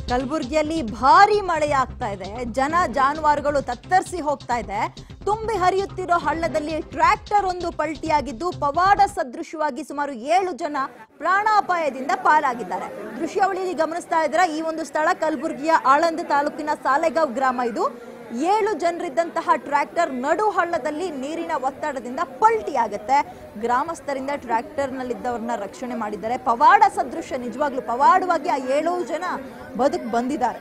ಕಲಬುರಗಿಯಲ್ಲಿ ಭಾರಿ ಮಳೆ ಆಗ್ತಾ ಇದೆ ಜನ ಜಾನುವಾರುಗಳು ತತ್ತರಿಸಿ ಹೋಗ್ತಾ ಇದೆ ತುಂಬಿ ಹರಿಯುತ್ತಿರೋ ಹಳ್ಳದಲ್ಲಿ ಟ್ರ್ಯಾಕ್ಟರ್ ಒಂದು ಪಲ್ಟಿಯಾಗಿದ್ದು ಪವಾಡ ಸದೃಶವಾಗಿ ಸುಮಾರು ಏಳು ಜನ ಪ್ರಾಣಾಪಾಯದಿಂದ ಪಾರಾಗಿದ್ದಾರೆ ದೃಶ್ಯಾವಳಿಯಲ್ಲಿ ಗಮನಿಸ್ತಾ ಇದ್ದೀರಾ ಈ ಒಂದು ಸ್ಥಳ ಕಲಬುರಗಿಯ ಆಳಂದ ತಾಲೂಕಿನ ಸಾಲೆಗಾಂವ್ ಗ್ರಾಮ ಇದು ಏಳು ಜನರಿದ್ದಂತಹ ಟ್ರ್ಯಾಕ್ಟರ್ ನಡು ಹಳ್ಳದಲ್ಲಿ ನೀರಿನ ಒತ್ತಡದಿಂದ ಪಲ್ಟಿ ಆಗುತ್ತೆ ಗ್ರಾಮಸ್ಥರಿಂದ ಟ್ರ್ಯಾಕ್ಟರ್ನಲ್ಲಿದ್ದವ್ರನ್ನ ರಕ್ಷಣೆ ಮಾಡಿದ್ದಾರೆ ಪವಾಡ ಸದೃಶ ನಿಜವಾಗ್ಲೂ ಪವಾಡವಾಗಿ ಆ ಏಳು ಜನ ಬದುಕು ಬಂದಿದ್ದಾರೆ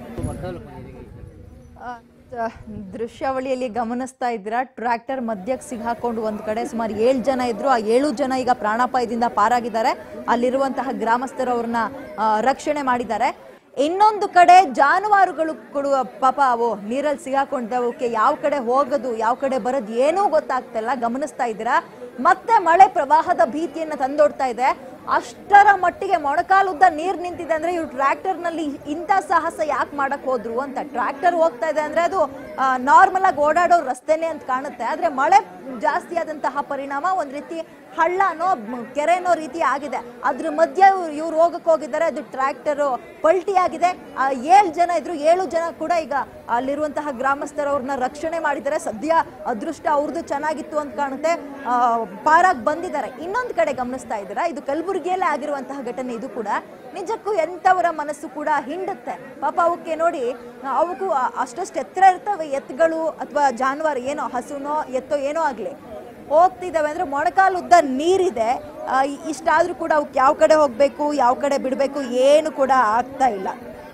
ಆ, ತ- ದೃಶ್ಯಾವಳಿಯಲ್ಲಿ ಗಮನಿಸ್ತಾ ಇದ್ದೀರಾ ಟ್ರ್ಯಾಕ್ಟರ್ ಮಧ್ಯಕ್ಕೆ ಸಿಗಾಕೊಂಡು ಒಂದ್ ಕಡೆ ಸುಮಾರು ಏಳು ಜನ ಇದ್ರು ಆ ಏಳು ಜನ ಈಗ ಪ್ರಾಣಾಪಾಯದಿಂದ ಪಾರಾಗಿದ್ದಾರೆ ಅಲ್ಲಿರುವಂತಹ ಗ್ರಾಮಸ್ಥರು ಅವ್ರನ್ನ ಆ, ರಕ್ಷಣೆ ಮಾಡಿದ್ದಾರೆ ಇನ್ನೊಂದು ಕಡೆ ಜಾನುವಾರುಗಳು ಕೊಡುವ ಪಾಪ ಅವು ನೀರಲ್ಲಿ ಸಿಗಾಕೊಂಡಿದೆ ಅವಕ್ಕೆ ಯಾವ ಕಡೆ ಹೋಗೋದು ಯಾವ ಕಡೆ ಬರೋದು ಏನೂ ಗೊತ್ತಾಗ್ತಿಲ್ಲ ಗಮನಿಸ್ತಾ ಇದ್ದೀರಾ ಮತ್ತೆ ಮಳೆ ಪ್ರವಾಹದ ಭೀತಿಯನ್ನ ತಂದೊಡ್ತಾ ಇದೆ ಅಷ್ಟರ ಮಟ್ಟಿಗೆ ಮೊಣಕಾಲುದ್ದ ನೀರ್ ನಿಂತಿದೆ ಅಂದ್ರೆ ಇವ್ರು ಟ್ರ್ಯಾಕ್ಟರ್ ನಲ್ಲಿ ಇಂಥ ಸಾಹಸ ಯಾಕೆ ಮಾಡಕ್ ಹೋದ್ರು ಅಂತ ಟ್ರ್ಯಾಕ್ಟರ್ ಹೋಗ್ತಾ ಇದೆ ಅಂದ್ರೆ ಅದು ನಾರ್ಮಲ್ ಆಗಿ ಓಡಾಡೋ ರಸ್ತೆನೆ ಅಂತ ಕಾಣುತ್ತೆ ಆದ್ರೆ ಮಳೆ ಜಾಸ್ತಿ ಆದಂತಹ ಪರಿಣಾಮ ಒಂದ್ ರೀತಿ ಹಳ್ಳನೋ ಮ್, ಕೆರೆನೋ ರೀತಿ ಆಗಿದೆ ಅದ್ರ ಮಧ್ಯೆ ಇವ್ರು ಹೋಗಕ್ ಹೋಗಿದ್ದಾರೆ ಅದು ಟ್ರ್ಯಾಕ್ಟರ್ ಪಲ್ಟಿ ಆಗಿದೆ ಆ ಏಳು ಜನ ಇದ್ರು ಏಳು ಜನ ಕೂಡ ಈಗ ಅಲ್ಲಿರುವಂತಹ ಗ್ರಾಮಸ್ಥರು ಅವ್ರನ್ನ ರಕ್ಷಣೆ ಮಾಡಿದ್ದಾರೆ ಸದ್ಯ ಅದೃಷ್ಟ ಅವ್ರದ್ದು ಚೆನ್ನಾಗಿತ್ತು ಅಂತ ಕಾಣುತ್ತೆ ಆ, ಪಾರಾಗ್ ಬಂದಿದ್ದಾರೆ ಇನ್ನೊಂದು ಕಡೆ ಗಮನಿಸ್ತಾ ಇದ್ದೀರಾ ಇದು ಕಲಬುರಗಿಯಲ್ಲೇ ಆಗಿರುವಂತಹ ಘಟನೆ ಇದು ಕೂಡ ನಿಜಕ್ಕೂ ಎಂಥವರ ಮನಸ್ಸು ಕೂಡ ಹಿಂಡುತ್ತೆ ಪಾಪ ಅವಕ್ಕೆ ನೋಡಿ ಅವಕ್ಕೂ ಆ- ಅಷ್ಟಷ್ಟು ಎತ್ತರ ಇರ್ತವೆ ಎತ್ತುಗಳು ಅಥವಾ ಜಾನುವಾರು ಏನೋ ಹಸುನೋ ಎತ್ತೋ ಏನೋ ಆಗ್ಲಿ ಹೋಗ್ತಿದ್ದಾವೆ ಅಂದ್ರೆ ಮೊಣಕಾಲುದ್ದ ನೀರಿದೆ ಆ, ಇ- ಇಷ್ಟಾದ್ರೂ ಕೂಡ ಅವಕ್ಕೆ ಯಾವ ಕಡೆ ಹೋಗ್ಬೇಕು ಯಾವ ಕಡೆ ಬಿಡಬೇಕು ಏನು ಕೂಡ ಆಗ್ತಾ ಇಲ್ಲ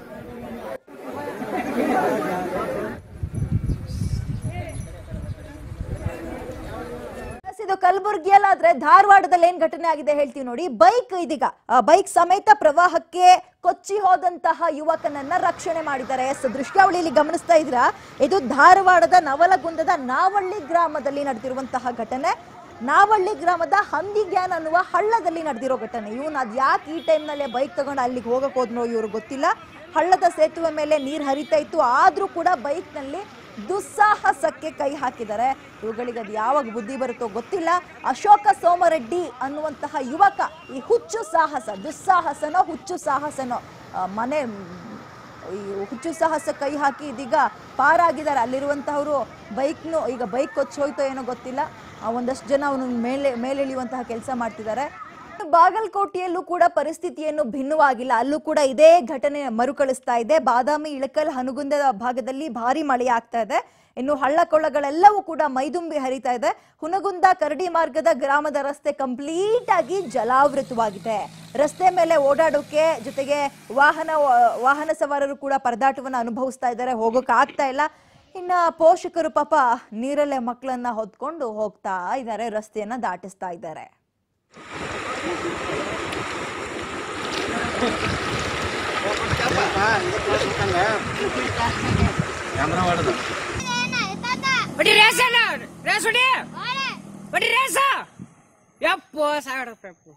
ಎಸ್, ಇದು ಕಲಬುರಗಿಯಲ್ಲಾದ್ರೆ ಧಾರವಾಡದಲ್ಲಿ ಏನ್ ಘಟನೆ ಆಗಿದೆ ಹೇಳ್ತೀವಿ ನೋಡಿ ಬೈಕ್ ಇದೀಗ ಬೈಕ್ ಸಮೇತ ಪ್ರವಾಹಕ್ಕೆ ಕೊಚ್ಚಿ ಹೋದಂತಹ ಯುವಕನನ್ನ ರಕ್ಷಣೆ ಮಾಡಿದ್ದಾರೆ ಎಸ್ ದೃಶ್ಯಾವಳಿಯಲ್ಲಿ ಗಮನಿಸ್ತಾ ಇದ್ರ ಇದು ಧಾರವಾಡದ ನವಲಗುಂದದ ನಾವಳ್ಳಿ ಗ್ರಾಮದಲ್ಲಿ ನಡೆದಿರುವಂತಹ ಘಟನೆ ನಾವಳ್ಳಿ ಗ್ರಾಮದ ಹಂದಿಗ್ಯಾನ್ ಅನ್ನುವ ಹಳ್ಳದಲ್ಲಿ ನಡೆದಿರೋ ಘಟನೆ ಇವನು ಅದ್ ಯಾಕೆ ಈ ಟೈಮ್ನಲ್ಲೇ ಬೈಕ್ ತಗೊಂಡು ಅಲ್ಲಿಗೆ ಹೋಗಕ್ ಹೋದ್ನೋ ಇವ್ರು ಗೊತ್ತಿಲ್ಲ ಹಳ್ಳದ ಸೇತುವೆ ಮೇಲೆ ನೀರು ಹರಿತಾ ಇತ್ತು ಆದ್ರೂ ಕೂಡ ಬೈಕ್ನಲ್ಲಿ ದುಸ್ಸಾಹಸಕ್ಕೆ ಕೈ ಹಾಕಿದ್ದಾರೆ ಇವುಗಳಿಗೆ ಅದು ಯಾವಾಗ ಬುದ್ಧಿ ಬರುತ್ತೋ ಗೊತ್ತಿಲ್ಲ ಅಶೋಕ ಸೋಮರೆಡ್ಡಿ ಅನ್ನುವಂತಹ ಯುವಕ ಈ ಹುಚ್ಚು ಸಾಹಸ ದುಸ್ಸಾಹಸನೋ ಹುಚ್ಚು ಸಾಹಸನೋ ಆ, ಮನೆ ಈ ಹುಚ್ಚು ಸಾಹಸ ಕೈ ಹಾಕಿ ಇದೀಗ ಪಾರಾಗಿದ್ದಾರೆ ಅಲ್ಲಿರುವಂತಹವರು ಬೈಕ್ನು ಈಗ ಬೈಕ್ ಕೊಚ್ಚಿ ಹೋಯ್ತೋ ಏನೋ ಗೊತ್ತಿಲ್ಲ ಆ, ಒಂದಷ್ಟು ಜನ ಅವನ ಮೇಲೆ ಮೇಲೆಳೆಯುವಂತಹ ಕೆಲಸ ಮಾಡ್ತಿದ್ದಾರೆ ಬಾಗಲಕೋಟೆಯಲ್ಲೂ ಕೂಡ ಪರಿಸ್ಥಿತಿಯನ್ನು ಭಿನ್ನವಾಗಿಲ್ಲ ಅಲ್ಲೂ ಕೂಡ ಇದೇ ಘಟನೆ ಮರುಕಳಿಸ್ತಾ ಇದೆ ಬಾದಾಮಿ ಇಳಕಲ್ ಹನುಗುಂದದ ಭಾಗದಲ್ಲಿ ಭಾರಿ ಮಳೆ ಆಗ್ತಾ ಇದೆ ಇನ್ನು ಹಳ್ಳ ಕೊಳ್ಳಗಳೆಲ್ಲವೂ ಕೂಡ ಮೈದುಂಬಿ ಹರಿತಾ ಇದೆ ಹುನಗುಂದ ಕರಡಿ ಮಾರ್ಗದ ಗ್ರಾಮದ ರಸ್ತೆ ಕಂಪ್ಲೀಟ್ ಆಗಿ ಜಲಾವೃತವಾಗಿದೆ ರಸ್ತೆ ಮೇಲೆ ಓಡಾಡೋಕೆ ಜೊತೆಗೆ ವಾಹನ ವಾಹನ ಸವಾರರು ಕೂಡ ಪರದಾಟವನ್ನು ಅನುಭವಿಸ್ತಾ ಇದ್ದಾರೆ ಹೋಗೋಕೆ ಆಗ್ತಾ ಇಲ್ಲ ಇನ್ನ ಪೋಷಕರು ಪಾಪ ನೀರಲ್ಲೇ ಮಕ್ಕಳನ್ನ ಹೊತ್ಕೊಂಡು ಹೋಗ್ತಾ ಇದ್ದಾರೆ ರಸ್ತೆಯನ್ನ ದಾಟಿಸ್ತಾ ಇದ್ದಾರೆ ಬಡಿ ರೇಸ್ ಅಲ್ಲ ರೇಸ್ ಹೊಡಿ ಬಡಿ ರೇಸ ಯಪ್ಪು ಸಾವಿರ ರೂಪಾಯಿ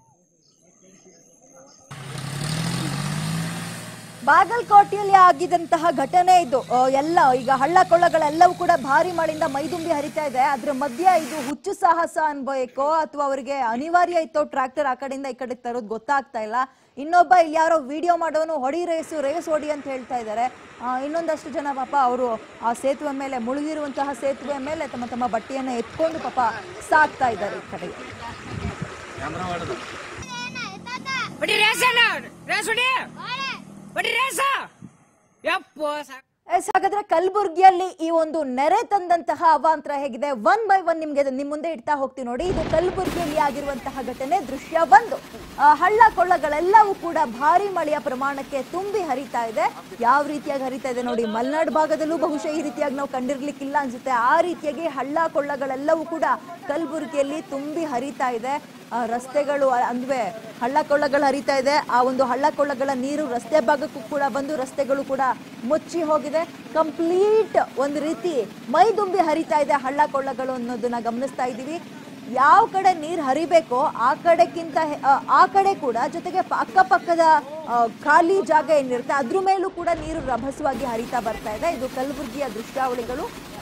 ಬಾಗಲಕೋಟೆಯಲ್ಲಿ ಆಗಿದಂತಹ ಘಟನೆ ಇದು ಆ, ಎಲ್ಲ ಈಗ ಹಳ್ಳ ಕೊಳ್ಳಗಳೆಲ್ಲವೂ ಕೂಡ ಭಾರಿ ಮಳೆಯಿಂದ ಮೈದುಂಬಿ ಹರಿತಾ ಇದೆ ಅದ್ರ ಮಧ್ಯೆ ಇದು ಹುಚ್ಚು ಸಾಹಸ ಅನ್ಬೇಕೋ ಅಥವಾ ಅವರಿಗೆ ಅನಿವಾರ್ಯ ಇತ್ತೋ ಟ್ರ್ಯಾಕ್ಟರ್ ಆ ಕಡೆಯಿಂದ ಈ ಕಡೆ ತರೋದು ಗೊತ್ತಾಗ್ತಾ ಇಲ್ಲ ಇನ್ನೊಬ್ಬ ಇಲ್ಲಿ ಯಾರೋ ವಿಡಿಯೋ ಮಾಡೋನು ಹೊಡಿ ರೇಸು ರೇಸ್ ಹೊಡಿ ಅಂತ ಹೇಳ್ತಾ ಇದ್ದಾರೆ ಆ, ಇನ್ನೊಂದಷ್ಟು ಜನ ಪಾಪ ಅವರು ಆ ಸೇತುವೆ ಮೇಲೆ ಮುಳುಗಿರುವಂತಹ ಸೇತುವೆ ಮೇಲೆ ತಮ್ಮ ತಮ್ಮ ಬಟ್ಟೆಯನ್ನು ಎತ್ಕೊಂಡು ಪಾಪ ಸಾಕ್ತಾ ಇದ್ದಾರೆ ಈ ಕಡೆಗೆ ಬಡಿ ರೇಸ್ ಅಲ್ಲ ರೇಸ್ ಹೊಡಿ ಬಡಿ ರೇಸ ಯಪ್ಪು ಸಾವಿರ ಎಸ್ ಹಾಗಾದ್ರೆ ಕಲಬುರ್ಗಿಯಲ್ಲಿ ಈ ಒಂದು ನೆರೆ ತಂದಂತಹ ಅವಾಂತರ ಹೇಗಿದೆ ಒನ್ ಬೈ ಒನ್ ನಿಮ್ಗೆ ನಿಮ್ ಮುಂದೆ ಇಡ್ತಾ ಹೋಗ್ತೀವಿ ನೋಡಿ ಇದು ಕಲಬುರ್ಗಿಯಲ್ಲಿ ಆಗಿರುವಂತಹ ಘಟನೆ ದೃಶ್ಯ ಒಂದು ಆ, ಹಳ್ಳ ಕೊಳ್ಳಗಳೆಲ್ಲವೂ ಕೂಡ ಭಾರಿ ಮಳೆಯ ಪ್ರಮಾಣಕ್ಕೆ ತುಂಬಿ ಹರಿತಾ ಇದೆ ಯಾವ ರೀತಿಯಾಗಿ ಹರಿತಾ ಇದೆ ನೋಡಿ ಮಲೆನಾಡು ಭಾಗದಲ್ಲೂ ಬಹುಶಃ ಈ ರೀತಿಯಾಗಿ ನಾವು ಕಂಡಿರ್ಲಿಕ್ಕಿಲ್ಲ ಅನ್ಸುತ್ತೆ ಆ ರೀತಿಯಾಗಿ ಹಳ್ಳ ಕೊಳ್ಳಗಳೆಲ್ಲವೂ ಕೂಡ ಕಲಬುರ್ಗಿಯಲ್ಲಿ ತುಂಬಿ ಹರಿತಾ ಇದೆ ಆ, ರಸ್ತೆಗಳು ಅ- ಅಂದ್ರೆ ಹಳ್ಳ ಕೊಳ್ಳಗಳು ಹರಿತಾ ಇದೆ ಆ ಒಂದು ಹಳ್ಳ ಕೊಳ್ಳಗಳ ನೀರು ರಸ್ತೆ ಭಾಗಕ್ಕೂ ಕೂಡ ಬಂದು ರಸ್ತೆಗಳು ಕೂಡ ಮುಚ್ಚಿ ಹೋಗಿದೆ ಕಂಪ್ಲೀಟ್ ಒಂದು ರೀತಿ ಮೈದುಂಬಿ ಹರಿತಾ ಇದೆ ಹಳ್ಳ ಕೊಳ್ಳಗಳು ಅನ್ನೋದನ್ನ ಗಮನಿಸ್ತಾ ಇದ್ದೀವಿ ಯಾವ ಕಡೆ ನೀರು ಹರಿಬೇಕೋ ಆ ಕಡೆಕ್ಕಿಂತ ಹೆ- ಆ, ಆ ಕಡೆ ಕೂಡ ಜೊತೆಗೆ ಪ- ಅಕ್ಕಪಕ್ಕದ ಆ, ಖಾಲಿ ಜಾಗ ಏನಿರುತ್ತೆ ಅದ್ರ ಮೇಲೂ ಕೂಡ ನೀರು ರಭಸವಾಗಿ ಹರಿತಾ ಬರ್ತಾ ಇದೆ ಇದು ಕಲಬುರಗಿಯ ದೃಶ್ಯಾವಳಿಗಳು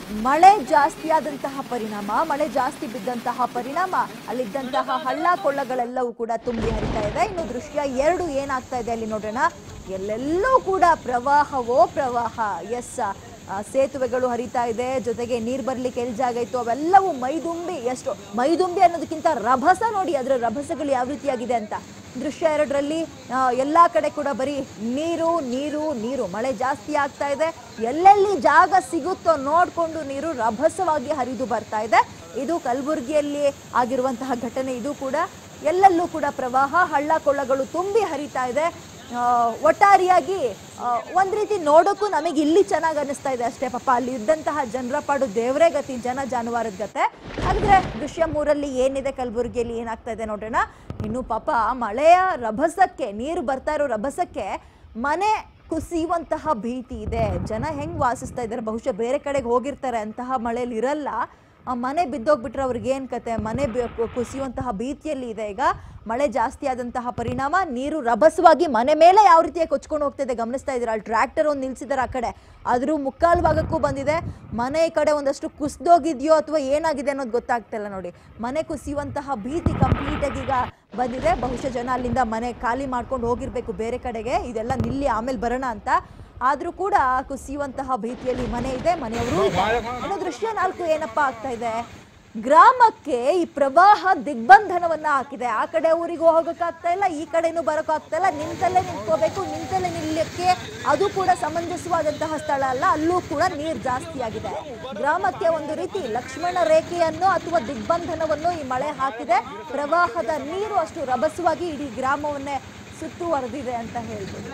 ಮಳೆ ಜಾಸ್ತಿ ಆದಂತಹ ಪರಿಣಾಮ ಮಳೆ ಜಾಸ್ತಿ ಬಿದ್ದಂತಹ ಪರಿಣಾಮ ಅಲ್ಲಿದ್ದಂತಹ ಹಳ್ಳ ಕೊಳ್ಳಗಳೆಲ್ಲವೂ ಕೂಡ ತುಂಬಿ ಹರಿತಾ ಇದೆ ಇನ್ನು ದೃಶ್ಯ ಎರಡು ಏನಾಗ್ತಾ ಇದೆ ಅಲ್ಲಿ ನೋಡೋಣ ಎಲ್ಲೆಲ್ಲೂ ಕೂಡ ಪ್ರವಾಹವೋ ಪ್ರವಾಹ ಎಸ್ ಸೇತುವೆಗಳು ಹರಿತಾ ಇದೆ ಜೊತೆಗೆ ನೀರ್ ಬರ್ಲಿಕ್ಕೆ ಎಲ್ಲಿ ಜಾಗ ಇತ್ತು ಅವೆಲ್ಲವೂ ಮೈದುಂಬಿ ಎಷ್ಟು ಮೈದುಂಬಿ ಅನ್ನೋದಕ್ಕಿಂತ ರಭಸ ನೋಡಿ ಅದರ ರಭಸಗಳು ಯಾವ ರೀತಿಯಾಗಿದೆ ಅಂತ ದೃಶ್ಯ ಎರಡರಲ್ಲಿ ಆ, ಎಲ್ಲಾ ಕಡೆ ಕೂಡ ಬರೀ ನೀರು ನೀರು ನೀರು ಮಳೆ ಜಾಸ್ತಿ ಆಗ್ತಾ ಇದೆ ಎಲ್ಲೆಲ್ಲಿ ಜಾಗ ಸಿಗುತ್ತೋ ನೋಡ್ಕೊಂಡು ನೀರು ರಭಸವಾಗಿ ಹರಿದು ಬರ್ತಾ ಇದೆ ಇದು ಕಲಬುರಗಿಯಲ್ಲಿ ಆಗಿರುವಂತಹ ಘಟನೆ ಇದು ಕೂಡ ಎಲ್ಲೆಲ್ಲೂ ಕೂಡ ಪ್ರವಾಹ ಹಳ್ಳ ಕೊಳ್ಳಗಳು ತುಂಬಿ ಹರಿತಾ ಇದೆ ಆ, ಒಟ್ಟಾರೆಯಾಗಿ ಆ, ಒಂದ್ ರೀತಿ ನೋಡೋಕ್ಕೂ ನಮಗೆ ಇಲ್ಲಿ ಚೆನ್ನಾಗಿ ಅನಿಸ್ತಾ ಇದೆ ಅಷ್ಟೇ ಪಾಪ ಅಲ್ಲಿ ಇದ್ದಂತಹ ಜನರ ಪಾಡು ದೇವರೇ ಗತಿ ಜನ ಜಾನುವಾರದ ಗತೆ ಹಾಗಾದ್ರೆ ದೃಶ್ಯ ಮೂರಲ್ಲಿ ಏನಿದೆ ಕಲಬುರಗಿಯಲ್ಲಿ ಏನಾಗ್ತಾ ಇದೆ ನೋಡೋಣ ಇನ್ನು ಪಾಪ ಮಳೆಯ ರಭಸಕ್ಕೆ ನೀರು ಬರ್ತಾ ಇರೋ ರಭಸಕ್ಕೆ ಮನೆ ಕುಸಿಯುವಂತಹ ಭೀತಿ ಇದೆ ಜನ ಹೆಂಗ್ ವಾಸಿಸ್ತಾ ಇದ್ದಾರೆ ಬಹುಶಃ ಬೇರೆ ಕಡೆಗೆ ಹೋಗಿರ್ತಾರೆ ಅಂತಹ ಮಳೆಯಲ್ಲಿ ಇರಲ್ಲ ಆ ಮನೆ ಬಿದ್ದೋಗ್ಬಿಟ್ರೆ ಅವ್ರಿಗೆ ಏನ್ ಕತೆ ಮನೆ ಬಿ- ಕು- ಕುಸಿಯುವಂತಹ ಭೀತಿಯಲ್ಲಿ ಇದೆ ಈಗ ಮಳೆ ಜಾಸ್ತಿ ಆದಂತಹ ಪರಿಣಾಮ ನೀರು ರಭಸವಾಗಿ ಮನೆ ಮೇಲೆ ಯಾವ ರೀತಿಯಾಗಿ ಕೊಚ್ಕೊಂಡು ಹೋಗ್ತಿದೆ ಗಮನಿಸ್ತಾ ಇದ್ದೀರಾ ಅಲ್ಲಿ ಟ್ರ್ಯಾಕ್ಟರ್ ಒಂದು ನಿಲ್ಸಿದಾರೆ ಆ ಕಡೆ ಅದ್ರ ಮುಕ್ಕಾಲು ಭಾಗಕ್ಕೂ ಬಂದಿದೆ ಮನೆ ಈ ಕಡೆ ಒಂದಷ್ಟು ಕುಸ್ದೋಗಿದ್ಯೋ ಅಥವಾ ಏನಾಗಿದೆ ಅನ್ನೋದು ಗೊತ್ತಾಗ್ತಿಲ್ಲ ನೋಡಿ ಮನೆ ಕುಸಿಯುವಂತಹ ಭೀತಿ ಕಂಪ್ಲೀಟ್ ಆಗಿ ಈಗ ಬಂದಿದೆ ಬಹುಶಃ ಜನ ಅಲ್ಲಿಂದ ಮನೆ ಖಾಲಿ ಮಾಡ್ಕೊಂಡು ಹೋಗಿರ್ಬೇಕು ಬೇರೆ ಕಡೆಗೆ ಇದೆಲ್ಲ ನಿಲ್ಲಿ ಆಮೇಲೆ ಬರೋಣ ಅಂತ ಆದ್ರೂ ಕೂಡ ಕುಸಿಯುವಂತಹ ಭೀತಿಯಲ್ಲಿ ಮನೆ ಇದೆ ಮನೆಯವರು ಇದ್ದಾರೆ. ಇನ್ನು ದೃಶ್ಯ ನಾಲ್ಕು ಏನಪ್ಪಾ ಆಗ್ತಾ ಇದೆ ಗ್ರಾಮಕ್ಕೆ ಈ ಪ್ರವಾಹ ದಿಗ್ಬಂಧನವನ್ನ ಹಾಕಿದೆ ಆ ಕಡೆ ಊರಿಗೂ ಹೋಗಕ್ಕಾಗ್ತಾ ಇಲ್ಲ ಈ ಕಡೆನೂ ಬರೋಕ್ಕಾಗ್ತಾ ಇಲ್ಲ ನಿಂತಲ್ಲೇ ನಿಂತ್ಕೋಬೇಕು ನಿಂತಲ್ಲೇ ನಿಲ್ಲಕ್ಕೆ ಅದು ಕೂಡ ಸಮಂಜಸವಾದಂತಹ ಸ್ಥಳ ಅಲ್ಲ ಅಲ್ಲೂ ಕೂಡ ನೀರು ಜಾಸ್ತಿ ಆಗಿದೆ ಗ್ರಾಮಕ್ಕೆ ಒಂದು ರೀತಿ ಲಕ್ಷ್ಮಣ ರೇಖೆಯನ್ನು ಅಥವಾ ದಿಗ್ಬಂಧನವನ್ನು ಈ ಮಳೆ ಹಾಕಿದೆ ಪ್ರವಾಹದ ನೀರು ಅಷ್ಟು ರಭಸವಾಗಿ ಇಡೀ ಗ್ರಾಮವನ್ನೇ ಸುತ್ತುವರೆದಿದೆ ಅಂತ ಹೇಳ್ಬೋದು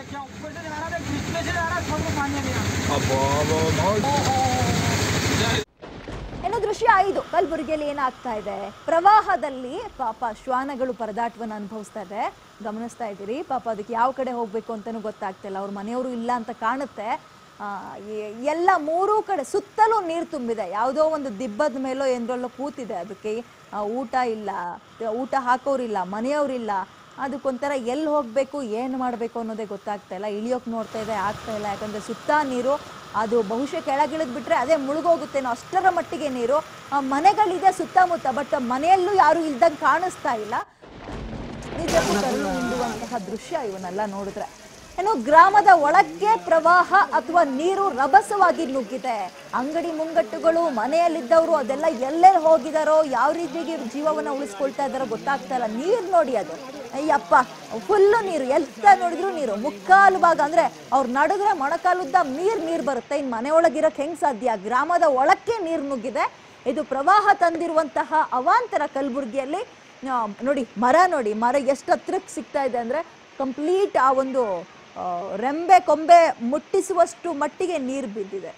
ಇನ್ನು ದೃಶ್ಯ ಐದು ಕಲಬುರಗಿಯಲ್ಲಿ ಏನಾಗ್ತಾ ಇದೆ ಪ್ರವಾಹದಲ್ಲಿ ಪಾಪ ಶ್ವಾನಗಳು ಪರದಾಟವನ್ನು ಅನುಭವಿಸ್ತಾ ಇದೆ ಗಮನಿಸ್ತಾ ಇದ್ದೀರಿ ಪಾಪ ಅದಕ್ಕೆ ಯಾವ ಕಡೆ ಹೋಗ್ಬೇಕು ಅಂತಾನೂ ಗೊತ್ತಾಗ್ತಿಲ್ಲ ಅವ್ರ ಮನೆಯವರು ಇಲ್ಲ ಅಂತ ಕಾಣುತ್ತೆ ಆ, ಎ- ಎಲ್ಲ ಮೂರೂ ಕಡೆ ಸುತ್ತಲೂ ನೀರು ತುಂಬಿದೆ ಯಾವುದೋ ಒಂದು ದಿಬ್ಬದ ಮೇಲೋ ಎಂದ್ರಲ್ಲೋ ಕೂತಿದೆ ಅದಕ್ಕೆ ಆ, ಊಟ ಇಲ್ಲ ಊಟ ಹಾಕೋರಿಲ್ಲ ಮನೆಯವರಿಲ್ಲ ಅದಕ್ಕೊಂಥರ ಎಲ್ಲಿ ಹೋಗಬೇಕು ಏನು ಮಾಡಬೇಕು ಅನ್ನೋದೇ ಗೊತ್ತಾಗ್ತಾ ಇಲ್ಲ ಇಳಿಯೋಕೆ ನೋಡ್ತಾ ಇದೆ ಆಗ್ತಾ ಇಲ್ಲ ಯಾಕಂದರೆ ಸುತ್ತ ನೀರು ಅದು ಬಹುಶಃ ಕೆಳಗಿಳಿದ್ ಬಿಟ್ರೆ ಅದೇ ಮುಳುಗೋಗುತ್ತೇನೋ ಅಷ್ಟರ ಮಟ್ಟಿಗೆ ನೀರು ಆ, ಮನೆಗಳಿದೆ ಸುತ್ತಮುತ್ತ ಬಟ್ ಮನೆಯಲ್ಲೂ ಯಾರು ಇಲ್ದಂಗೆ ಕಾಣಿಸ್ತಾ ಇಲ್ಲ ನಿಜಕ್ಕೂ ಕರುಳು ಹಿಂಡುವಂತಹ ದೃಶ್ಯ ಇವನ್ನೆಲ್ಲ ನೋಡಿದ್ರೆ ಏನು ಗ್ರಾಮದ ಒಳಕ್ಕೆ ಪ್ರವಾಹ ಅಥವಾ ನೀರು ರಭಸವಾಗಿ ನುಗ್ಗಿದೆ ಅಂಗಡಿ ಮುಂಗಟ್ಟುಗಳು ಮನೆಯಲ್ಲಿದ್ದವರು ಅದೆಲ್ಲ ಎಲ್ಲೆಲ್ಲಿ ಹೋಗಿದಾರೋ ಯಾವ ರೀತಿಗೆ ಜೀವವನ್ನ ಉಳಿಸ್ಕೊಳ್ತಾ ಇದ್ದಾರೋ ಗೊತ್ತಾಗ್ತಾ ಇಲ್ಲ ನೀರು ನೋಡಿ ಅದು ಅಯ್ಯಪ್ಪ ಫುಲ್ಲು ನೀರು ಎತ್ತ ನೋಡಿದ್ರು ನೀರು ಮುಕ್ಕಾಲು ಭಾಗ ಅಂದ್ರೆ ಅವ್ರು ನಡುಗ್ರೆ ಮೊಣಕಾಲುದ್ದ ನೀರ್ ನೀರ್ ಬರುತ್ತೆ ಇನ್ ಮನೆ ಒಳಗಿರಕ್ ಹೆಂಗ್ ಸಾಧ್ಯ ಗ್ರಾಮದ ಒಳಕ್ಕೆ ನೀರು ನುಗ್ಗಿದೆ ಇದು ಪ್ರವಾಹ ತಂದಿರುವಂತಹ ಅವಾಂತರ ಕಲಬುರಗಿಯಲ್ಲಿ ಆ, ನೋಡಿ ಮರ ನೋಡಿ ಮರ ಎಷ್ಟು ಹತ್ರಕ್ಕೆ ಸಿಗ್ತಾ ಇದೆ ಅಂದ್ರೆ ಕಂಪ್ಲೀಟ್ ಆ ಒಂದು ಆ, ರೆಂಬೆ ಕೊಂಬೆ ಮುಟ್ಟಿಸುವಷ್ಟು ಮಟ್ಟಿಗೆ ನೀರು ಬಿದ್ದಿದೆ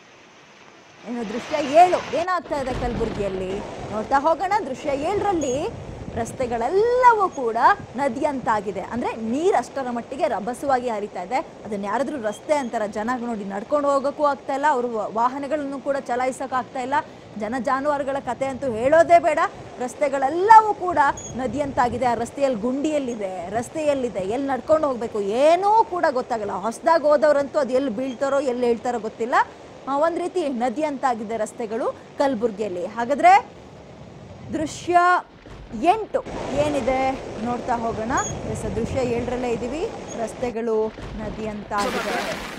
ಇನ್ನು ದೃಶ್ಯ ಏಳು ಏನಾಗ್ತಾ ಇದೆ ಕಲಬುರಗಿಯಲ್ಲಿ ನೋಡ್ತಾ ಹೋಗೋಣ ದೃಶ್ಯ ಏಳರಲ್ಲಿ ರಸ್ತೆಗಳೆಲ್ಲವೂ ಕೂಡ ನದಿಯಂತಾಗಿದೆ ಅಂದ್ರೆ ನೀರ್ ಅಷ್ಟರ ಮಟ್ಟಿಗೆ ರಭಸವಾಗಿ ಹರಿತಾ ಇದೆ ಅದನ್ನ ಯಾರಾದ್ರೂ ರಸ್ತೆ ಅಂತಾರ ಜನ ನೋಡಿ ನಡ್ಕೊಂಡು ಹೋಗೋಕ್ಕೂ ಆಗ್ತಾ ಇಲ್ಲ ಅವರು ವಾಹನಗಳನ್ನು ಕೂಡ ಚಲಾಯಿಸಕ್ ಆಗ್ತಾ ಇಲ್ಲ ಜನ ಜಾನುವಾರುಗಳ ಕತೆ ಅಂತೂ ಹೇಳೋದೇ ಬೇಡ ರಸ್ತೆಗಳೆಲ್ಲವೂ ಕೂಡ ನದಿಯಂತಾಗಿದೆ ಆ ರಸ್ತೆಯಲ್ಲಿ ಗುಂಡಿಯಲ್ಲಿದೆ ರಸ್ತೆಯಲ್ಲಿದೆ ಎಲ್ಲಿ ನಡ್ಕೊಂಡು ಹೋಗ್ಬೇಕು ಏನೂ ಕೂಡ ಗೊತ್ತಾಗಲ್ಲ ಹೊಸದಾಗಿ ಹೋದವ್ರಂತೂ ಅದು ಎಲ್ಲಿ ಬೀಳ್ತಾರೋ ಎಲ್ಲಿ ಹೇಳ್ತಾರೋ ಗೊತ್ತಿಲ್ಲ ಆ, ಒಂದ್ ರೀತಿ ನದಿ ಅಂತಾಗಿದೆ ರಸ್ತೆಗಳು ಕಲಬುರ್ಗಿಯಲ್ಲಿ ಹಾಗಾದ್ರೆ ದೃಶ್ಯ ಎಂಟು ಏನಿದೆ ನೋಡ್ತಾ ಹೋಗೋಣ ಎಸ್ ದೃಶ್ಯ ಏಳರಲ್ಲೇ ಇದ್ದೀವಿ ರಸ್ತೆಗಳು ನದಿ ಅಂತ ಆಗಿದೆ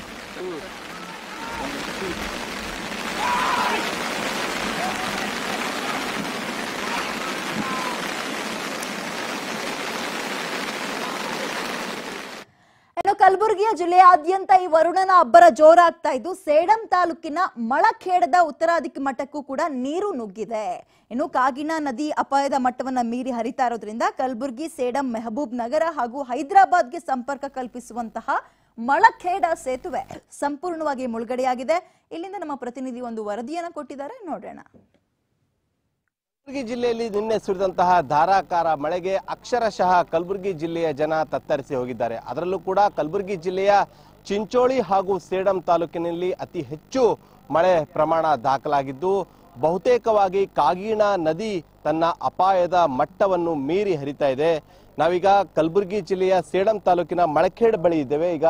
ಇನ್ನು ಕಲಬುರಗಿಯ ಜಿಲ್ಲೆಯಾದ್ಯಂತ ಈ ವರುಣನ ಅಬ್ಬರ ಜೋರಾಗ್ತಾ ಇದ್ದು ಸೇಡಂ ತಾಲೂಕಿನ ಮಳಖೇಡದ ಉತ್ತರಾದಿಕ್ಕಿ ಮಠಕ್ಕೂ ಕೂಡ ನೀರು ನುಗ್ಗಿದೆ ಇನ್ನು ಕಾಗಿನ ನದಿ ಅಪಾಯದ ಮಟ್ಟವನ್ನ ಮೀರಿ ಹರಿತಾ ಇರೋದ್ರಿಂದ ಕಲಬುರಗಿ ಸೇಡಂ ಮೆಹಬೂಬ್ ನಗರ ಹಾಗೂ ಹೈದರಾಬಾದ್ಗೆ ಸಂಪರ್ಕ ಕಲ್ಪಿಸುವಂತಹ ಮಳಖೇಡ ಸೇತುವೆ ಸಂಪೂರ್ಣವಾಗಿ ಮುಳುಗಡೆಯಾಗಿದೆ ಇಲ್ಲಿಂದ ನಮ್ಮ ಪ್ರತಿನಿಧಿ ಒಂದು ವರದಿಯನ್ನು ಕೊಟ್ಟಿದ್ದಾರೆ ನೋಡೋಣ ಕಲಬುರಗಿ ಜಿಲ್ಲೆಯಲ್ಲಿ ನಿನ್ನೆ ಸುರಿದಂತಹ ಧಾರಾಕಾರ ಮಳೆಗೆ ಅಕ್ಷರಶಃ ಕಲಬುರಗಿ ಜಿಲ್ಲೆಯ ಜನ ತತ್ತರಿಸಿ ಹೋಗಿದ್ದಾರೆ ಅದರಲ್ಲೂ ಕೂಡ ಕಲಬುರಗಿ ಜಿಲ್ಲೆಯ ಚಿಂಚೋಳಿ ಹಾಗೂ ಸೇಡಂ ತಾಲೂಕಿನಲ್ಲಿ ಅತಿ ಹೆಚ್ಚು ಮಳೆ ಪ್ರಮಾಣ ದಾಖಲಾಗಿದ್ದು ಬಹುತೇಕವಾಗಿ ಕಾಗಿಣ ನದಿ ತನ್ನ ಅಪಾಯದ ಮಟ್ಟವನ್ನು ಮೀರಿ ಹರಿತಾ ಇದೆ ನಾವೀಗ ಕಲಬುರಗಿ ಜಿಲ್ಲೆಯ ಸೇಡಂ ತಾಲೂಕಿನ ಮಳಖೇಡ್ ಬಳಿ ಇದ್ದೇವೆ ಈಗ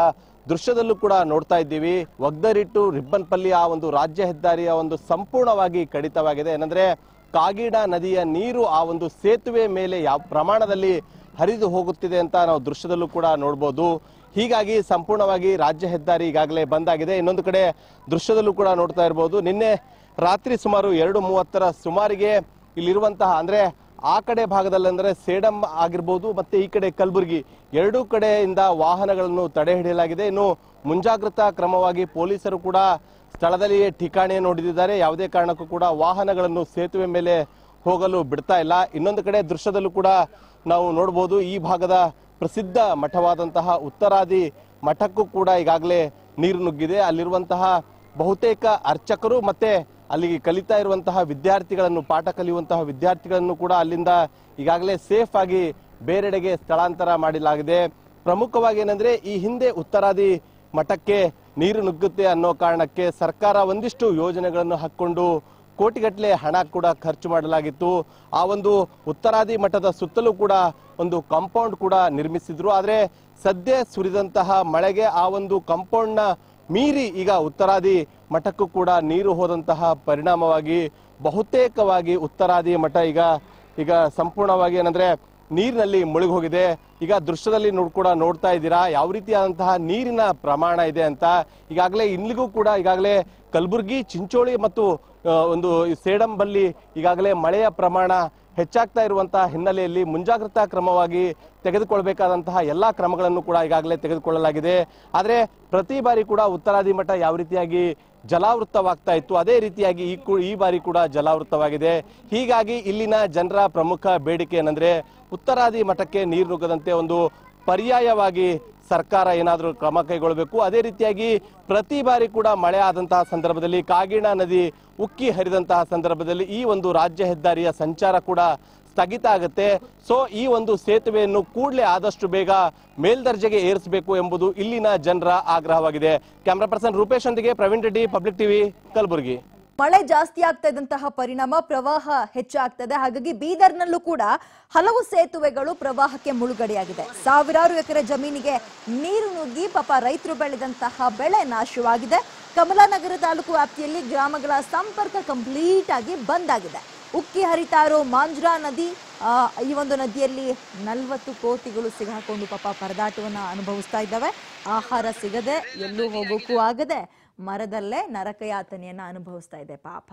ದೃಶ್ಯದಲ್ಲೂ ಕೂಡ ನೋಡ್ತಾ ಇದ್ದೀವಿ ಒಗ್ದರಿಟ್ಟು ರಿಬ್ಬನ್ಪಲ್ಲಿ ಆ ಒಂದು ರಾಜ್ಯ ಹೆದ್ದಾರಿಯ ಒಂದು ಸಂಪೂರ್ಣವಾಗಿ ಕಡಿತವಾಗಿದೆ ಏನಂದ್ರೆ ಕಾಗಿಡ ನದಿಯ ನೀರು ಆ ಒಂದು ಸೇತುವೆ ಮೇಲೆ ಯಾವ ಪ್ರಮಾಣದಲ್ಲಿ ಹರಿದು ಹೋಗುತ್ತಿದೆ ಅಂತ ನಾವು ದೃಶ್ಯದಲ್ಲೂ ಕೂಡ ನೋಡ್ಬೋದು ಹೀಗಾಗಿ ಸಂಪೂರ್ಣವಾಗಿ ರಾಜ್ಯ ಹೆದ್ದಾರಿ ಈಗಾಗಲೇ ಬಂದಾಗಿದೆ ಇನ್ನೊಂದು ಕಡೆ ದೃಶ್ಯದಲ್ಲೂ ಕೂಡ ನೋಡ್ತಾ ಇರ್ಬೋದು ನಿನ್ನೆ ರಾತ್ರಿ ಸುಮಾರು ಎರಡು ಮೂವತ್ತರ ಸುಮಾರಿಗೆ ಇಲ್ಲಿರುವಂತಹ ಅಂದ್ರೆ ಆ ಕಡೆ ಭಾಗದಲ್ಲಿ ಅಂದ್ರೆ ಸೇಡಂ ಆಗಿರ್ಬೋದು ಮತ್ತೆ ಈ ಕಡೆ ಕಲಬುರಗಿ ಎರಡೂ ಕಡೆಯಿಂದ ವಾಹನಗಳನ್ನು ತಡೆ ಹಿಡಿಯಲಾಗಿದೆ ಇನ್ನು ಮುಂಜಾಗ್ರತಾ ಕ್ರಮವಾಗಿ ಪೊಲೀಸರು ಕೂಡ ಸ್ಥಳದಲ್ಲಿಯೇ ಠಿಕಾಣಿಯನ್ನು ಹೊಡೆದಿದ್ದಾರೆ ಯಾವುದೇ ಕಾರಣಕ್ಕೂ ಕೂಡ ವಾಹನಗಳನ್ನು ಸೇತುವೆ ಮೇಲೆ ಹೋಗಲು ಬಿಡ್ತಾ ಇಲ್ಲ ಇನ್ನೊಂದು ಕಡೆ ದೃಶ್ಯದಲ್ಲೂ ಕೂಡ ನಾವು ನೋಡಬಹುದು ಈ ಭಾಗದ ಪ್ರಸಿದ್ಧ ಮಠವಾದಂತಹ ಉತ್ತರಾದಿ ಮಠಕ್ಕೂ ಕೂಡ ಈಗಾಗಲೇ ನೀರು ನುಗ್ಗಿದೆ ಅಲ್ಲಿರುವಂತಹ ಬಹುತೇಕ ಅರ್ಚಕರು ಮತ್ತೆ ಅಲ್ಲಿ ಕಲಿತಾ ಇರುವಂತಹ ವಿದ್ಯಾರ್ಥಿಗಳನ್ನು ಪಾಠ ಕಲಿಯುವಂತಹ ವಿದ್ಯಾರ್ಥಿಗಳನ್ನು ಕೂಡ ಅಲ್ಲಿಂದ ಈಗಾಗಲೇ ಸೇಫ್ ಆಗಿ ಬೇರೆಡೆಗೆ ಸ್ಥಳಾಂತರ ಮಾಡಲಾಗಿದೆ ಪ್ರಮುಖವಾಗಿ ಏನಂದ್ರೆ ಈ ಹಿಂದೆ ಉತ್ತರಾದಿ ಮಠಕ್ಕೆ ನೀರು ನುಗ್ಗುತ್ತೆ ಅನ್ನೋ ಕಾರಣಕ್ಕೆ ಸರ್ಕಾರ ಒಂದಿಷ್ಟು ಯೋಜನೆಗಳನ್ನು ಹಾಕೊಂಡು ಕೋಟಿಗಟ್ಟಲೆ ಹಣ ಕೂಡ ಖರ್ಚು ಮಾಡಲಾಗಿತ್ತು ಆ ಒಂದು ಉತ್ತರಾದಿ ಮಠದ ಸುತ್ತಲೂ ಕೂಡ ಒಂದು ಕಾಂಪೌಂಡ್ ಕೂಡ ನಿರ್ಮಿಸಿದ್ರು ಆದ್ರೆ ಸದ್ಯ ಸುರಿದಂತಹ ಮಳೆಗೆ ಆ ಒಂದು ಕಾಂಪೌಂಡ್ ನ ಮೀರಿ ಈಗ ಉತ್ತರಾದಿ ಮಠಕ್ಕೂ ಕೂಡ ನೀರು ಹೋದಂತಹ ಪರಿಣಾಮವಾಗಿ ಬಹುತೇಕವಾಗಿ ಉತ್ತರಾದಿ ಮಠ ಈಗ ಈಗ ಸಂಪೂರ್ಣವಾಗಿ ಏನಂದ್ರೆ ನೀರಿನಲ್ಲಿ ಮುಳುಗಿ ಹೋಗಿದೆ ಈಗ ದೃಶ್ಯದಲ್ಲಿ ನೋಡ್ ಕೂಡ ನೋಡ್ತಾ ಇದ್ದೀರಾ ಯಾವ ರೀತಿಯಾದಂತಹ ನೀರಿನ ಪ್ರಮಾಣ ಇದೆ ಅಂತ ಈಗಾಗಲೇ ಇಲ್ಲಿಗೂ ಕೂಡ ಈಗಾಗಲೇ ಕಲಬುರ್ಗಿ ಚಿಂಚೋಳಿ ಮತ್ತು ಆ, ಒಂದು ಈ ಸೇಡಂಬಲ್ಲಿ ಈಗಾಗಲೇ ಮಳೆಯ ಪ್ರಮಾಣ ಹೆಚ್ಚಾಗ್ತಾ ಇರುವಂತಹ ಹಿನ್ನೆಲೆಯಲ್ಲಿ ಮುಂಜಾಗ್ರತಾ ಕ್ರಮವಾಗಿ ತೆಗೆದುಕೊಳ್ಬೇಕಾದಂತಹ ಎಲ್ಲಾ ಕ್ರಮಗಳನ್ನು ಕೂಡ ಈಗಾಗಲೇ ತೆಗೆದುಕೊಳ್ಳಲಾಗಿದೆ ಆದ್ರೆ ಪ್ರತಿ ಬಾರಿ ಕೂಡ ಉತ್ತರಾದಿ ಮಠ ಯಾವ ರೀತಿಯಾಗಿ ಜಲಾವೃತವಾಗ್ತಾ ಇತ್ತು ಅದೇ ರೀತಿಯಾಗಿ ಈ ಕು- ಈ ಬಾರಿ ಕೂಡ ಜಲಾವೃತವಾಗಿದೆ ಹೀಗಾಗಿ ಇಲ್ಲಿನ ಜನರ ಪ್ರಮುಖ ಬೇಡಿಕೆ ಏನಂದ್ರೆ ಉತ್ತರಾದಿ ಮಠಕ್ಕೆ ನೀರು ನುಗ್ಗದಂತೆ ಒಂದು ಪರ್ಯಾಯವಾಗಿ ಸರ್ಕಾರ ಏನಾದರೂ ಕ್ರಮ ಕೈಗೊಳ್ಳಬೇಕು ಅದೇ ರೀತಿಯಾಗಿ ಪ್ರತಿ ಬಾರಿ ಕೂಡ ಮಳೆ ಆದಂತಹ ಸಂದರ್ಭದಲ್ಲಿ ಕಾಗಿಣ ನದಿ ಉಕ್ಕಿ ಹರಿದಂತಹ ಸಂದರ್ಭದಲ್ಲಿ ಈ ಒಂದು ರಾಜ್ಯ ಹೆದ್ದಾರಿಯ ಸಂಚಾರ ಕೂಡ ಸ್ಥಗಿತ ಆಗುತ್ತೆ ಸೊ ಈ ಒಂದು ಸೇತುವೆಯನ್ನು ಕೂಡಲೇ ಆದಷ್ಟು ಬೇಗ ಮೇಲ್ದರ್ಜೆಗೆ ಏರಿಸಬೇಕು ಎಂಬುದು ಇಲ್ಲಿನ ಜನರ ಆಗ್ರಹವಾಗಿದೆ ಕ್ಯಾಮ್ರಾ ಪರ್ಸನ್ ರೂಪೇಶ್ ಒಂದಿಗೆ ಪ್ರವೀಣ್ ರೆಡ್ಡಿ ಪಬ್ಲಿಕ್ ಟಿವಿ ಕಲಬುರಗಿ ಮಳೆ ಜಾಸ್ತಿ ಆಗ್ತಾ ಇದ್ದಂತಹ ಪರಿಣಾಮ ಪ್ರವಾಹ ಹೆಚ್ಚಾಗ್ತದೆ ಹಾಗಾಗಿ ಬೀದರ್ನಲ್ಲೂ ಕೂಡ ಹಲವು ಸೇತುವೆಗಳು ಪ್ರವಾಹಕ್ಕೆ ಮುಳುಗಡೆಯಾಗಿದೆ ಸಾವಿರಾರು ಎಕರೆ ಜಮೀನಿಗೆ ನೀರು ನುಗ್ಗಿ ಪಾಪ ರೈತರು ಬೆಳೆದಂತಹ ಬೆಳೆ ನಾಶವಾಗಿದೆ ಕಮಲಾನಗರ ತಾಲೂಕು ವ್ಯಾಪ್ತಿಯಲ್ಲಿ ಗ್ರಾಮಗಳ ಸಂಪರ್ಕ ಕಂಪ್ಲೀಟ್ ಆಗಿ ಬಂದ್ ಆಗಿದೆ ಉಕ್ಕಿ ಹರಿತಾ ಇರೋ ಮಾಂಜ್ರಾ ನದಿ ಆ, ಈ ಒಂದು ನದಿಯಲ್ಲಿ ನಲವತ್ತು ಕೋತಿಗಳು ಸಿಗಾಕೊಂಡು ಪಾಪ ಪರದಾಟವನ್ನ ಅನುಭವಿಸ್ತಾ ಇದ್ದಾವೆ ಆಹಾರ ಸಿಗದೆ ಎಲ್ಲೂ ಹೋಗೋಕ್ಕೂ ಆಗದೆ ಮರದಲ್ಲೇ ನರಕಯಾತನೆಯನ್ನ ಅನುಭವಿಸ್ತಾ ಇದೆ ಪಾಪ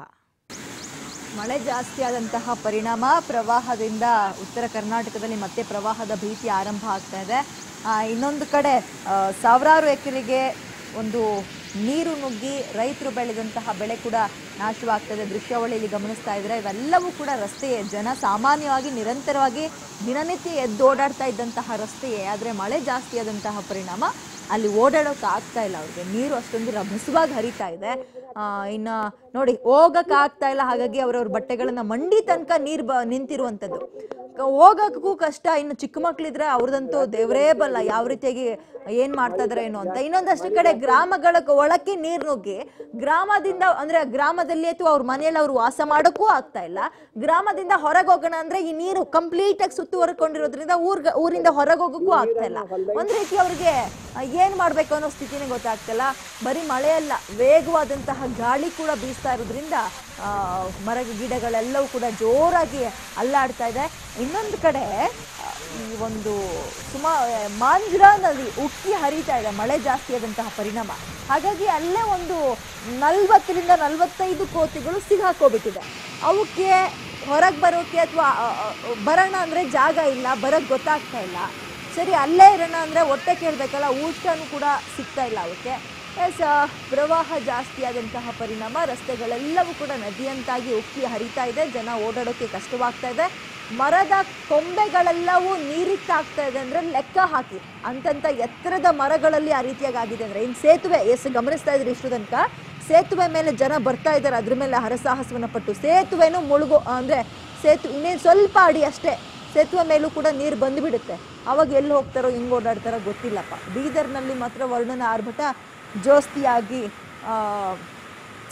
ಮಳೆ ಜಾಸ್ತಿ ಆದಂತಹ ಪರಿಣಾಮ ಪ್ರವಾಹದಿಂದ ಉತ್ತರ ಕರ್ನಾಟಕದಲ್ಲಿ ಮತ್ತೆ ಪ್ರವಾಹದ ಭೀತಿ ಆರಂಭ ಆಗ್ತಾ ಇದೆ ಆ, ಇನ್ನೊಂದು ಕಡೆ ಆ, ಸಾವಿರಾರು ಎಕರೆಗೆ ಒಂದು ನೀರು ನುಗ್ಗಿ ರೈತರು ಬೆಳೆದಂತಹ ಬೆಳೆ ಕೂಡ ನಾಶವಾಗ್ತದೆ ದೃಶ್ಯಾವಳಿಯಲ್ಲಿ ಗಮನಿಸ್ತಾ ಇದ್ರೆ ಇವೆಲ್ಲವೂ ಕೂಡ ರಸ್ತೆಯೇ ಜನ ಸಾಮಾನ್ಯವಾಗಿ ನಿರಂತರವಾಗಿ ದಿನನಿತ್ಯ ಎದ್ದು ಓಡಾಡ್ತಾ ಇದ್ದಂತಹ ರಸ್ತೆಯೇ ಆದರೆ ಮಳೆ ಜಾಸ್ತಿ ಆದಂತಹ ಪರಿಣಾಮ ಅಲ್ಲಿ ಓಡಾಡೋಕೆ ಆಗ್ತಾ ಇಲ್ಲ ಅವ್ರಿಗೆ ನೀರು ಅಷ್ಟೊಂದು ರಭಸವಾಗಿ ಹರಿತಾ ಇದೆ ಆ, ಇನ್ನ ನೋಡಿ ಹೋಗಕ್ ಆಗ್ತಾ ಇಲ್ಲ ಹಾಗಾಗಿ ಅವ್ರವ್ರ ಬಟ್ಟೆಗಳನ್ನ ಮಂಡಿ ತನಕ ನೀರು ಬ ನಿಂತಿರುವಂಥದ್ದು ಕ- ಹೋಗಕ್ಕೂ ಕಷ್ಟ ಇನ್ನು ಚಿಕ್ಕ ಮಕ್ಳಿದ್ರೆ ಅವ್ರದಂತೂ ದೇವರೇ ಬಲ್ಲ ಯಾವ ರೀತಿಯಾಗಿ ಏನ್ ಮಾಡ್ತಾ ಇದಾರೆ ಏನೋ ಅಂತ ಇನ್ನೊಂದಷ್ಟು ಕಡೆ ಗ್ರಾಮಗಳ ಒಳಕ್ಕೆ ನೀರು ನುಗ್ಗಿ ಗ್ರಾಮದಿಂದ ಅಂದ್ರೆ ಗ್ರಾಮದಲ್ಲಿ ಅಥವಾ ಅವ್ರ ಮನೆಯಲ್ಲಿ ಅವ್ರು ವಾಸ ಮಾಡೋಕ್ಕೂ ಆಗ್ತಾ ಇಲ್ಲ ಗ್ರಾಮದಿಂದ ಹೊರಗೆ ಹೋಗೋಣ ಅಂದ್ರೆ ಈ ನೀರು ಕಂಪ್ಲೀಟ್ ಆಗಿ ಸುತ್ತುವರ್ಕೊಂಡಿರೋದ್ರಿಂದ ಊರ್ಗ ಊರಿಂದ ಹೊರಗೆ ಹೋಗೋಕ್ಕೂ ಆಗ್ತಾ ಇಲ್ಲ ಒಂದ್ ರೀತಿ ಅವ್ರಿಗೆ ಆ, ಏನ್ ಮಾಡ್ಬೇಕು ಅನ್ನೋ ಸ್ಥಿತಿನೇ ಗೊತ್ತಾಗ್ತಿಲ್ಲ ಬರೀ ಮಳೆ ಅಲ್ಲ ವೇಗವಾದಂತಹ ಗಾಳಿ ಕೂಡ ಬೀಸ್ತಾ ಇರೋದ್ರಿಂದ ಆ, ಮರ ಗಿಡಗಳೆಲ್ಲವೂ ಕೂಡ ಜೋರಾಗಿ ಅಲ್ಲಾಡ್ತಾ ಇದೆ ಇನ್ನೊಂದು ಕಡೆ ಆ, ಈ ಒಂದು ಸುಮಾ ಮಾಂಜ್ರಾ ನದಿ ಉಕ್ಕಿ ಹರಿತಾ ಇದೆ ಮಳೆ ಜಾಸ್ತಿ ಆದಂತಹ ಪರಿಣಾಮ ಹಾಗಾಗಿ ಅಲ್ಲೇ ಒಂದು ನಲ್ವತ್ತರಿಂದ ನಲವತ್ತೈದು ಕೋತಿಗಳು ಸಿಗಾಕೋಬಿಟ್ಟಿದೆ ಅವಕ್ಕೆ ಹೊರಗೆ ಬರೋಕೆ ಅಥವಾ ಬರೋಣ ಅಂದರೆ ಜಾಗ ಇಲ್ಲ ಬರೋಕ್ಕೆ ಗೊತ್ತಾಗ್ತಾ ಇಲ್ಲ ಸರಿ ಅಲ್ಲೇ ಇರೋಣ ಅಂದರೆ ಹೊಟ್ಟೆ ಕೇಳಬೇಕಲ್ಲ ಊಟನೂ ಕೂಡ ಸಿಗ್ತಾ ಇಲ್ಲ ಅವಕ್ಕೆ ಎಸ್ ಪ್ರವಾಹ ಜಾಸ್ತಿ ಆದಂತಹ ಪರಿಣಾಮ ರಸ್ತೆಗಳೆಲ್ಲವೂ ಕೂಡ ನದಿಯಂತಾಗಿ ಉಕ್ಕಿ ಹರಿತಾ ಇದೆ ಜನ ಓಡಾಡೋಕ್ಕೆ ಕಷ್ಟವಾಗ್ತಾ ಇದೆ ಮರದ ಕೊಂಬೆಗಳೆಲ್ಲವೂ ನೀರಿತ್ತಾಗ್ತಾ ಇದೆ ಅಂದರೆ ಲೆಕ್ಕ ಹಾಕಿ ಅಂತಂತ ಎತ್ತರದ ಮರಗಳಲ್ಲಿ ಆ ರೀತಿಯಾಗಿ ಆಗಿದೆ ಅಂದರೆ ಇನ್ನು ಸೇತುವೆ ಎಸ್ ಗಮನಿಸ್ತಾ ಇದ್ರಿ ಇಷ್ಟು ತನಕ ಸೇತುವೆ ಮೇಲೆ ಜನ ಬರ್ತಾ ಇದ್ದಾರೆ ಅದ್ರ ಮೇಲೆ ಹರಸಾಹಸವನ್ನ ಪಟ್ಟು ಸೇತುವೆನೂ ಮುಳುಗೋ ಅಂದರೆ ಸೇತು ಇನ್ನೇನು ಸ್ವಲ್ಪ ಅಡಿ ಅಷ್ಟೇ ಸೇತುವೆ ಮೇಲೂ ಕೂಡ ನೀರು ಬಂದುಬಿಡುತ್ತೆ ಅವಾಗ ಎಲ್ಲಿ ಹೋಗ್ತಾರೋ ಹಿಂಗೆ ಓಡಾಡ್ತಾರೋ ಗೊತ್ತಿಲ್ಲಪ್ಪ ಬೀದರ್ನಲ್ಲಿ ಮಾತ್ರ ವರ್ಣನ ಆರ್ಭಟ ಜಾಸ್ತಿಯಾಗಿ ಆ,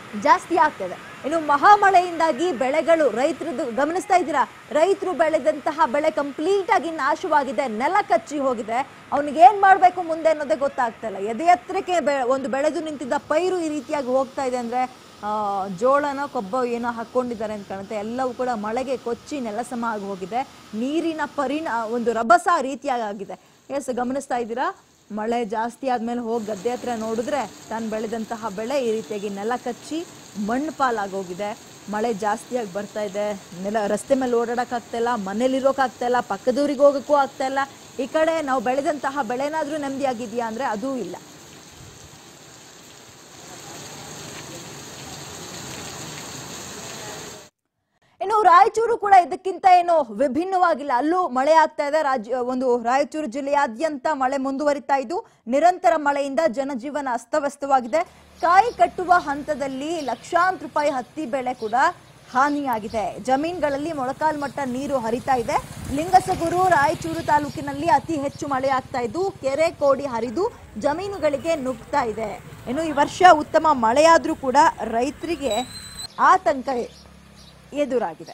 ಜಾಸ್ತಿ ಆಗ್ತದೆ ಇನ್ನು ಮಹಾಮಳೆಯಿಂದಾಗಿ ಬೆಳೆಗಳು ರೈತರದ್ದು ಗಮನಿಸ್ತಾ ಇದ್ದೀರಾ ರೈತರು ಬೆಳೆದಂತಹ ಬೆಳೆ ಕಂಪ್ಲೀಟ್ ಆಗಿ ನಾಶವಾಗಿದೆ ನೆಲ ಕಚ್ಚಿ ಹೋಗಿದೆ ಅವ್ನಿಗೆ ಏನ್ ಮಾಡ್ಬೇಕು ಮುಂದೆ ಅನ್ನೋದೇ ಗೊತ್ತಾಗ್ತಾ ಇಲ್ಲ ಎದೆ ಎತ್ತರಕ್ಕೆ ಬೆ- ಒಂದು ಬೆಳೆದು ನಿಂತಿದ್ದ ಪೈರು ಈ ರೀತಿಯಾಗಿ ಹೋಗ್ತಾ ಇದೆ ಅಂದ್ರೆ ಆ, ಜೋಳನೋ ಕೊಬ್ಬೋ ಏನೋ ಹಾಕೊಂಡಿದ್ದಾರೆ ಅಂತ ಕಾಣುತ್ತೆ ಎಲ್ಲವೂ ಕೂಡ ಮಳೆಗೆ ಕೊಚ್ಚಿ ನೆಲಸಮ ಆಗಿ ಹೋಗಿದೆ ನೀರಿನ ಪರಿಣಾ ಒಂದು ರಭಸ ರೀತಿಯಾಗಿ ಆಗಿದೆ ಎಸ್ ಗಮನಿಸ್ತಾ ಇದ್ದೀರಾ ಮಳೆ ಜಾಸ್ತಿ ಆದ್ಮೇಲೆ ಹೋಗಿ ಗದ್ದೆ ಹತ್ರ ನೋಡಿದ್ರೆ ತಾನು ಬೆಳೆದಂತಹ ಬೆಳೆ ಈ ರೀತಿಯಾಗಿ ನೆಲ ಕಚ್ಚಿ ಮಣ್ಣು ಪಾಲಾಗೋಗಿದೆ ಮಳೆ ಜಾಸ್ತಿಯಾಗಿ ಬರ್ತಾ ಇದೆ ನೆಲ ರಸ್ತೆ ಮೇಲೆ ಓಡಾಡೋಕ್ಕಾಗ್ತಾ ಇಲ್ಲ ಮನೇಲಿರೋಕ್ಕಾಗ್ತಾ ಇಲ್ಲ ಪಕ್ಕದೂರಿಗೆ ಹೋಗೋಕ್ಕೂ ಆಗ್ತಾ ಇಲ್ಲ ಈ ಕಡೆ ನಾವು ಬೆಳೆದಂತಹ ಬೆಳೆನಾದ್ರೂ ನೆಮ್ಮದಿಯಾಗಿದೆಯಾ ಅಂದ್ರೆ ಅದೂ ಇಲ್ಲ ಇನ್ನು ರಾಯಚೂರು ಕೂಡ ಇದಕ್ಕಿಂತ ಏನು ವಿಭಿನ್ನವಾಗಿಲ್ಲ ಅಲ್ಲೂ ಮಳೆ ಆಗ್ತಾ ಇದೆ ರಾಜ್ಯ ಒಂದು ರಾಯಚೂರು ಜಿಲ್ಲೆಯಾದ್ಯಂತ ಮಳೆ ಮುಂದುವರಿತಾ ಇದ್ದು ನಿರಂತರ ಮಳೆಯಿಂದ ಜನಜೀವನ ಅಸ್ತವ್ಯಸ್ತವಾಗಿದೆ ಕಾಯಿ ಕಟ್ಟುವ ಹಂತದಲ್ಲಿ ಲಕ್ಷಾಂತರ ರೂಪಾಯಿ ಹತ್ತಿ ಬೆಳೆ ಕೂಡ ಹಾನಿಯಾಗಿದೆ ಜಮೀನುಗಳಲ್ಲಿ ಮೊಳಕಾಲ್ ಮಟ್ಟ ನೀರು ಹರಿತಾ ಇದೆ ಲಿಂಗಸಗೂರು ರಾಯಚೂರು ತಾಲೂಕಿನಲ್ಲಿ ಅತಿ ಹೆಚ್ಚು ಮಳೆ ಆಗ್ತಾ ಇದ್ದು ಕೆರೆ ಕೋಡಿ ಹರಿದು ಜಮೀನುಗಳಿಗೆ ನುಗ್ತಾ ಇದೆ ಇನ್ನು ಈ ವರ್ಷ ಉತ್ತಮ ಮಳೆಯಾದ್ರೂ ಕೂಡ ರೈತರಿಗೆ ಆತಂಕ ಎದುರಾಗಿದೆ